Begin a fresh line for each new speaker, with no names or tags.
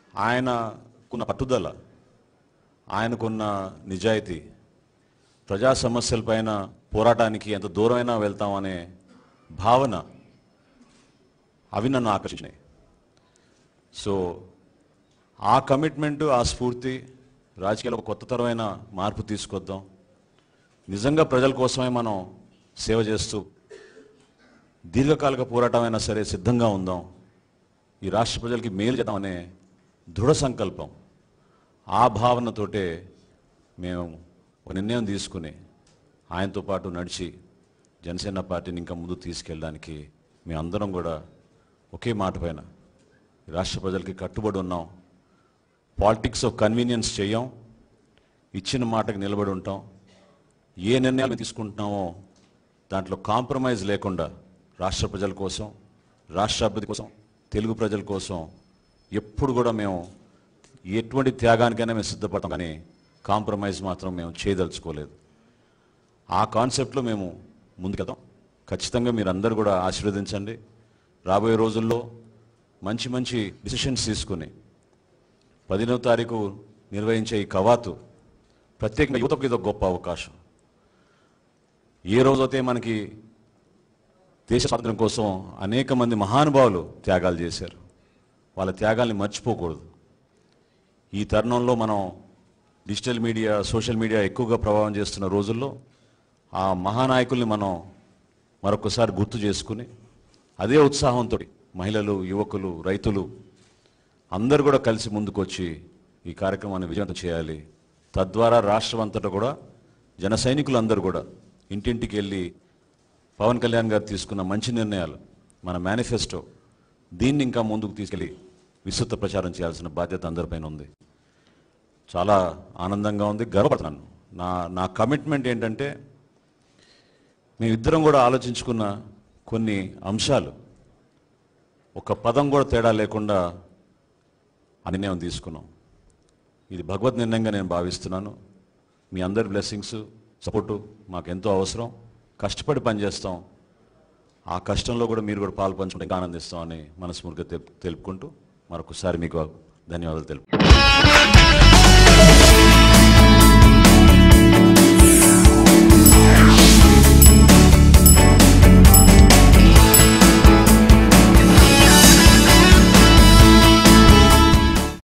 ఆయనకున్న పట్టుదల ఆయనకున్న నిజాయితీ ప్రజా సమస్యలపైన పోరాటానికి ఎంత దూరమైనా వెళ్తామనే భావన అవి నన్ను ఆకర్షించినాయి సో ఆ కమిట్మెంట్ ఆ స్ఫూర్తి రాజకీయాల్లో ఒక కొత్త తరమైన మార్పు తీసుకొద్దాం నిజంగా ప్రజల కోసమే మనం సేవ చేస్తూ దీర్ఘకాలిక పోరాటమైనా సరే సిద్ధంగా ఉందాం ఈ రాష్ట్ర ప్రజలకి మేలు చేద్దామనే దృఢ సంకల్పం ఆ భావనతోటే మేము ఒక నిర్ణయం తీసుకుని ఆయనతో పాటు నడిచి జనసేన పార్టీని ఇంకా ముందు తీసుకెళ్ళడానికి మేమందరం కూడా ఒకే మాట పైన ఈ రాష్ట్ర ప్రజలకి కట్టుబడి ఉన్నాం పాలిటిక్స్ ఆఫ్ కన్వీనియన్స్ చేయం ఇచ్చిన మాటకి నిలబడి ఉంటాం ఏ నిర్ణయాలు తీసుకుంటున్నామో దాంట్లో కాంప్రమైజ్ లేకుండా రాష్ట్ర ప్రజల కోసం రాష్ట్ర అభివృద్ధి కోసం తెలుగు ప్రజల కోసం ఎప్పుడు కూడా మేము ఎటువంటి త్యాగానికైనా మేము సిద్ధపడతాం కానీ కాంప్రమైజ్ మాత్రం మేము చేయదలుచుకోలేదు ఆ కాన్సెప్ట్లో మేము ముందుకెళ్తాం ఖచ్చితంగా మీరు అందరూ కూడా ఆశీర్వదించండి రాబోయే రోజుల్లో మంచి మంచి డిసిషన్స్ తీసుకుని పదిహేనవ తారీఖు నిర్వహించే ఈ కవాతు ప్రత్యేకంగా యువతకు ఇది ఒక గొప్ప అవకాశం ఏ రోజైతే మనకి దేశ స్వాతంత్రం కోసం అనేక మంది మహానుభావులు త్యాగాలు చేశారు వాళ్ళ త్యాగాల్ని మర్చిపోకూడదు ఈ తరుణంలో మనం డిజిటల్ మీడియా సోషల్ మీడియా ఎక్కువగా ప్రభావం చేస్తున్న రోజుల్లో ఆ మహానాయకుల్ని మనం మరొకసారి గుర్తు చేసుకుని అదే ఉత్సాహంతో మహిళలు యువకులు రైతులు అందరూ కూడా కలిసి ముందుకొచ్చి ఈ కార్యక్రమాన్ని విజయవంతం చేయాలి తద్వారా రాష్ట్రం అంతటా కూడా జన సైనికులందరూ కూడా ఇంటింటికి వెళ్ళి పవన్ కళ్యాణ్ గారు తీసుకున్న మంచి నిర్ణయాలు మన మేనిఫెస్టో దీన్ని ఇంకా ముందుకు తీసుకెళ్ళి విస్తృత ప్రచారం చేయాల్సిన బాధ్యత అందరిపైన ఉంది చాలా ఆనందంగా ఉంది గర్వపడుతున్నాను నా నా కమిట్మెంట్ ఏంటంటే మేమిద్దరం కూడా ఆలోచించుకున్న కొన్ని అంశాలు ఒక పదం కూడా తేడా లేకుండా ఆ నిర్ణయం తీసుకున్నాం ఇది భగవద్ నిర్ణయంగా నేను భావిస్తున్నాను మీ అందరి బ్లెస్సింగ్స్ సపోర్టు మాకు ఎంతో అవసరం కష్టపడి పనిచేస్తాం ఆ కష్టంలో కూడా మీరు కూడా పాలు పంచుకుంటే ఇంకా ఆనందిస్తామని మనస్ఫూర్తిగా తెలు- తెలుపుకుంటూ మరొకసారి మీకు ధన్యవాదాలు తెలుపు